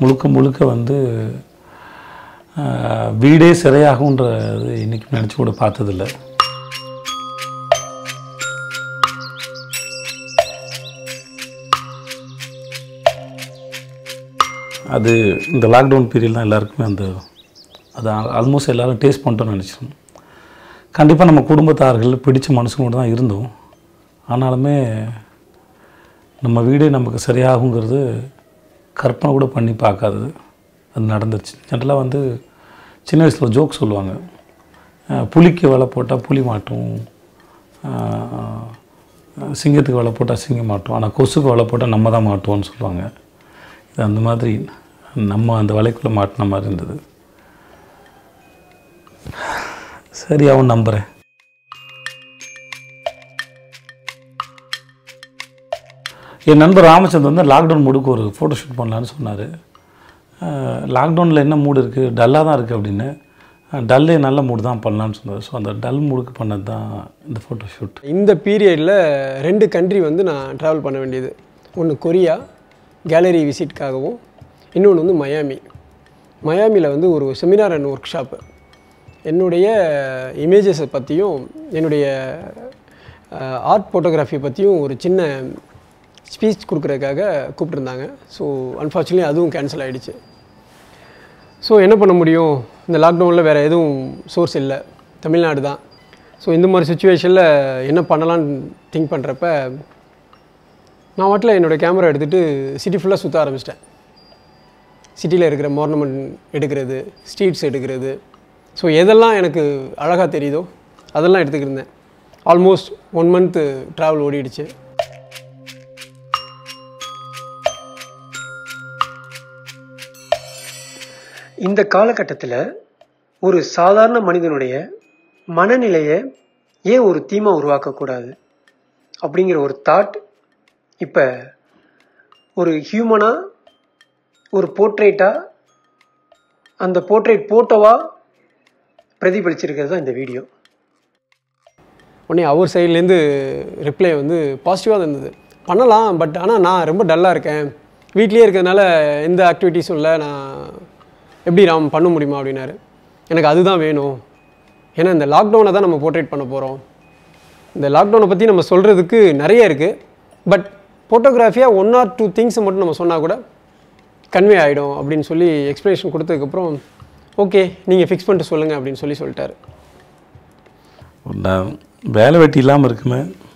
முழுக்க முழுக்க வந்து ஆஹ், வீடே சிறையாகுன்றது இன்றைக்கி நினச்சி கூட பார்த்ததில்ல அது இந்த லாக்டவுன் பீரியட் தான் எல்லாருக்குமே அந்த அது ஆல்மோஸ்ட் எல்லாரும் டேஸ்ட் பண்ணிட்டோம்னு நினச்சிருந்தோம் கண்டிப்பாக நம்ம குடும்பத்தார்கள் பிடிச்ச மனுஷங்களோட தான் இருந்தோம் ஆனாலுமே நம்ம வீடே நமக்கு சரியாகுங்கிறது கற்பனை கூட பண்ணி பார்க்காதது அது நடந்துருச்சு ஜென்ரலாக வந்து சின்ன வயசில் ஜோக் சொல்லுவாங்க அஹ் புலிக்கு வலை போட்டால் புலி மாட்டும் அஹ் சிங்கத்துக்கு வலை போட்டால் சிங்கம் மாட்டோம் ஆனால் கொசுக்கு வலை போட்டால் நம்ம தான் மாட்டுவோம்னு சொல்லுவாங்க இது அந்த மாதிரி நம்ம அந்த வலைக்குள்ளே மாட்டின மாதிரி இருந்தது சரி அவன் நம்புகிறேன் என் நண்பர் ராமச்சந்திரன் வந்து லாக்டவுன் மூடுக்கு ஒரு ஃபோட்டோ ஷூட் பண்ணலான்னு சொன்னார் லாக்டவுனில் என்ன மூடு இருக்குது டல்லாக தான் இருக்குது அப்படின்னு டல்லே நல்ல மூடு தான் பண்ணலான்னு சொன்னார் ஸோ அந்த டல் மூடுக்கு பண்ணது தான் இந்த ஃபோட்டோ ஷூட் இந்த பீரியடில் ரெண்டு கண்ட்ரி வந்து நான் ட்ராவல் பண்ண வேண்டியது ஒன்று கொரியா கேலரி விசிட்காகவும் இன்னொன்று வந்து மயாமி மயாமியில் வந்து ஒரு செமினார் அண்ட் ஒர்க் ஷாப்பு என்னுடைய இமேஜஸை பற்றியும் என்னுடைய ஆர்ட் ஃபோட்டோகிராஃபி பற்றியும் ஒரு சின்ன ஸ்பீச் கொடுக்குறதுக்காக கூப்பிட்டுருந்தாங்க ஸோ அன்ஃபார்ச்சுனேட்லி அதுவும் கேன்சல் ஆகிடுச்சு ஸோ என்ன பண்ண முடியும் இந்த லாக்டவுனில் வேறு எதுவும் சோர்ஸ் இல்லை தமிழ்நாடு தான் ஸோ இந்த மாதிரி சுச்சுவேஷனில் என்ன பண்ணலான்னு திங்க் பண்ணுறப்ப நான் வாட்டில் என்னோடய கேமரா எடுத்துகிட்டு சிட்டி ஃபுல்லாக சுற்ற ஆரம்பிச்சிட்டேன் சிட்டியில் இருக்கிற மார்னமெண்ட் எடுக்கிறது ஸ்ட்ரீட்ஸ் எடுக்கிறது ஸோ எதெல்லாம் எனக்கு அழகாக தெரியுதோ அதெல்லாம் எடுத்துக்கிருந்தேன் ஆல்மோஸ்ட் ஒன் மந்த்து ட்ராவல் ஓடிடுச்சு இந்த காலகட்டத்தில் ஒரு சாதாரண மனிதனுடைய மனநிலையை ஏன் ஒரு தீமா உருவாக்கக்கூடாது அப்படிங்கிற ஒரு தாட் இப்போ ஒரு ஹியூமனாக ஒரு போர்ட்ரேட்டாக அந்த போர்ட்ரேட் போட்டோவாக பிரதிபலிச்சிருக்கிறது தான் இந்த வீடியோ உடனே அவர் சைட்லேருந்து ரிப்ளை வந்து பாசிட்டிவாக தான் இருந்தது பண்ணலாம் பட் ஆனால் நான் ரொம்ப டல்லாக இருக்கேன் வீட்லேயே இருக்கிறதுனால எந்த ஆக்டிவிட்டீஸும் இல்லை நான் எப்படி நாம் பண்ண முடியுமா அப்படின்னாரு எனக்கு அதுதான் வேணும் ஏன்னா இந்த லாக்டவுனை தான் நம்ம போர்ட்ரேட் பண்ண போகிறோம் இந்த லாக்டவுனை பற்றி நம்ம சொல்கிறதுக்கு நிறைய இருக்குது பட் ஃபோட்டோகிராஃபியாக ஒன் ஆர் டூ திங்ஸை மட்டும் நம்ம சொன்னால் கூட கன்வே ஆகிடும் அப்படின்னு சொல்லி எக்ஸ்ப்ளனேஷன் கொடுத்ததுக்கப்புறம் ஓகே நீங்கள் ஃபிக்ஸ் பண்ணிட்டு சொல்லுங்கள் அப்படின்னு சொல்லி சொல்லிட்டாரு நான் வேலை வெட்டி இல்லாமல் இருக்குமே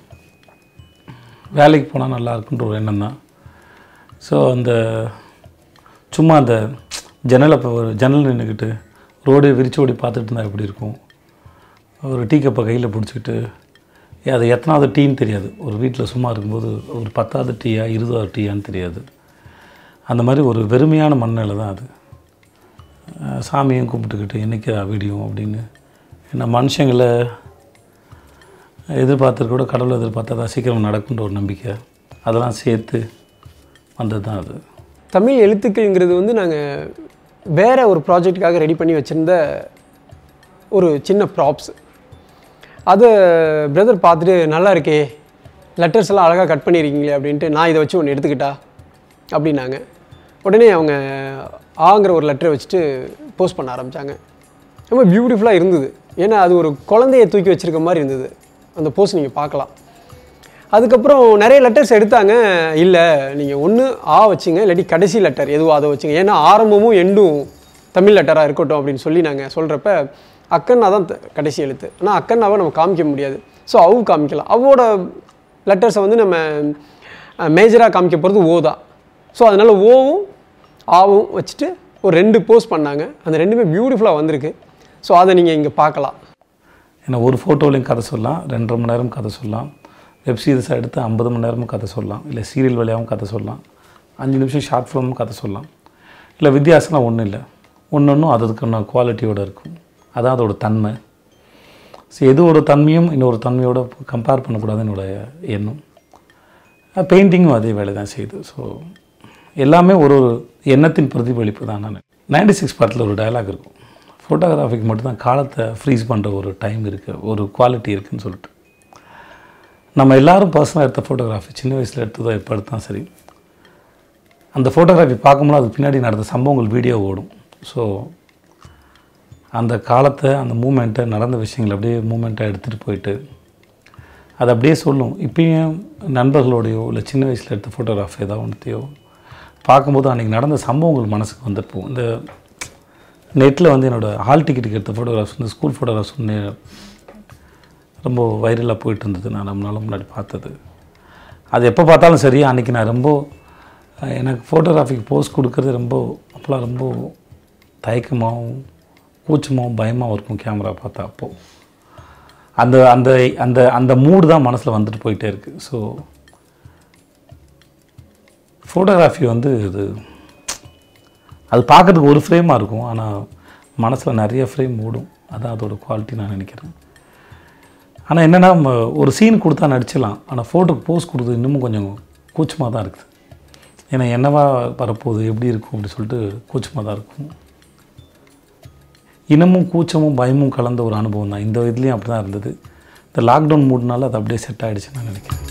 வேலைக்கு போனால் நல்லா இருக்குன்ற ஒரு எண்ணம் தான் ஸோ அந்த சும்மா அந்த ஜன்னலை இப்போ ஒரு ஜன்னல் நின்றுக்கிட்டு ரோடு விரிச்சு ஓடி பார்த்துட்டு இருந்தால் எப்படி இருக்கும் ஒரு டீ கப்பை கையில் பிடிச்சிக்கிட்டு ஏ, அது எத்தனாவது டீன்னு தெரியாது ஒரு வீட்டில் சும்மா இருக்கும்போது ஒரு பத்தாவது டீயா இருபதாவது டீயான்னு தெரியாது அந்த மாதிரி ஒரு வெறுமையான மண்ணில் தான் அது அஹ் சாமியும் கும்பிட்டுக்கிட்டு என்னைக்கு வீடியோ அப்படின்னு ஏன்னா மனுஷங்களை எதிர்பார்த்துருக்க கூட கடவுளை எதிர்பார்த்தா தான் சீக்கிரம் நடக்குன்ற ஒரு நம்பிக்கை அதெல்லாம் சேர்த்து வந்தது தான் அது தமிழ் எழுத்துக்கள்ங்கிறது வந்து நாங்கள் வேற ஒரு ப்ராஜெக்ட்டுக்காக ரெடி பண்ணி வச்சுருந்த ஒரு சின்ன ப்ராப்ஸ் அதை பிரதர் பார்த்துட்டு நல்லா இருக்கே லெட்டர்ஸ் எல்லாம் அழகாக கட் பண்ணியிருக்கீங்களே அப்படின்ட்டு நான் இதை வச்சு ஒன்று எடுத்துக்கிட்டா அப்படின்னாங்க உடனே அவங்க ஆங்கிற ஒரு லெட்டரை வச்சுட்டு போஸ்ட் பண்ண ஆரம்பித்தாங்க ரொம்ப பியூட்டிஃபுல்லாக இருந்தது ஏன்னா அது ஒரு குழந்தைய தூக்கி வச்சிருக்க மாதிரி இருந்தது அந்த போஸ்ட் நீங்கள் பார்க்கலாம் அதுக்கப்புறம் நிறைய லெட்டர்ஸ் எடுத்தாங்க இல்லை நீங்கள் ஒன்று ஆ வச்சுங்க இல்லாட்டி கடைசி லெட்டர் எதுவோ அதை வச்சுங்க ஏன்னா ஆரம்பமும் எண்டும் தமிழ் லெட்டராக இருக்கட்டும் அப்படின்னு சொல்லி நாங்கள் சொல்கிறப்ப அக்கன்னா தான் த- கடைசி எழுத்து ஆனால் அக்கன்னாவை நம்ம காமிக்க முடியாது ஸோ அவு காமிக்கலாம் அவோட லெட்டர்ஸை வந்து நம்ம மேஜராக காமிக்க போகிறது ஓ தான் ஸோ அதனால் ஓவும் ஆவும் வச்சுட்டு ஒரு ரெண்டு போஸ்ட் பண்ணாங்க அந்த ரெண்டுமே பியூட்டிஃபுல்லாக வந்திருக்கு ஸோ அதை நீங்கள் இங்கே பார்க்கலாம் ஏன்னா ஒரு ஃபோட்டோலையும் கதை சொல்லலாம் ரெண்டரை மணி நேரம் கதை சொல்லலாம் வெப் சீரிஸாக எடுத்து ஐம்பது மணி நேரமும் கதை சொல்லலாம் இல்லை சீரியல் வழியாகவும் கதை சொல்லலாம் அஞ்சு நிமிஷம் ஷார்ட் ஃபிலிமும் கதை சொல்லலாம் இல்லை வித்தியாசம்லாம் ஒன்றும் இல்லை ஒன்று ஒன்றும் அதுக்கான குவாலிட்டியோடு இருக்கும் அதான் அதோட தன்மை ஸோ எதுவோட தன்மையும் இன்னொரு தன்மையோட கம்பேர் பண்ணக்கூடாதுன்னு என்னோட எண்ணம் பெயிண்டிங்கும் அதே வேலை தான் செய்யுது ஸோ எல்லாமே ஒரு ஒரு எண்ணத்தின் பிரதிபலிப்பு தான் நான் நைன்டி சிக்ஸ் படத்தில் ஒரு டயலாக் இருக்கும் ஃபோட்டோகிராஃபிக்கு மட்டும்தான் காலத்தை ஃப்ரீஸ் பண்ணுற ஒரு டைம் இருக்குது ஒரு குவாலிட்டி இருக்குன்னு சொல்லிட்டு நம்ம எல்லாரும் பர்சனலாக எடுத்த ஃபோட்டோகிராஃபி சின்ன வயசில் எடுத்ததோ எப்போ எடுத்தாலும் சரி அந்த ஃபோட்டோகிராஃபி பார்க்கும்போது அது பின்னாடி நடந்த சம்பவங்கள் வீடியோ ஓடும் ஸோ அந்த காலத்தை அந்த மூமெண்ட்டை நடந்த விஷயங்களை அப்படியே மூமெண்ட்டாக எடுத்துகிட்டு போயிட்டு அது அப்படியே சொல்லும் இப்பயும் நண்பர்களோடையோ இல்லை சின்ன வயசில் எடுத்த ஃபோட்டோகிராஃப் ஏதாவது ஒன்றுத்தையோ பார்க்கும்போது அன்றைக்கி நடந்த சம்பவங்கள் மனசுக்கு வந்துருப்போம் இந்த நெட்டில் வந்து என்னோடய ஹால் டிக்கெட்டுக்கு எடுத்த ஃபோட்டோகிராஃப்ஸ் இந்த ஸ்கூல் ஃபோட்டோகிராஃப்ஸ் ஒன்று ரொம்ப வைரலாக போயிட்டு இருந்தது நான் ரொம்ப நாள் முன்னாடி பார்த்தது அது எப்போ பார்த்தாலும் சரி அன்றைக்கி நான் ரொம்ப அஹ், எனக்கு ஃபோட்டோகிராஃபிக்கு போஸ் கொடுக்கறது ரொம்ப அப்போலாம் ரொம்ப தயக்கமாகவும் கூச்சமாகவும் பயமாகவும் இருக்கும் கேமரா பார்த்தா அப்போது அந்த அந்த அந்த அந்த மூடு தான் மனசில் வந்துட்டு போயிட்டே இருக்குது ஸோ ஃபோட்டோகிராஃபி வந்து இது அது பார்க்கறதுக்கு ஒரு ஃப்ரேமாக இருக்கும் ஆனால் மனசில் நிறைய ஃப்ரேம் ஓடும் அதான் அதோட குவாலிட்டி நான் நினைக்கிறேன் ஆனால் என்னென்னா ஒரு சீன் கொடுத்தா நடிச்சிடலாம் ஆனால் ஃபோட்டோக்கு போஸ் கொடுத்தது இன்னமும் கொஞ்சம் கூச்சமாக தான் இருக்குது ஏன்னா என்னவா வரப்போகுது எப்படி இருக்கும் அப்படி சொல்லிட்டு கூச்சமாக தான் இருக்கும் இன்னமும் கூச்சமும் பயமும் கலந்த ஒரு அனுபவம் தான் இந்த இதுலேயும் அப்படி தான் இருந்தது இந்த லாக்டவுன் மூடுனால அது அப்படியே செட் ஆகிடுச்சு நான் நினைக்கிறேன்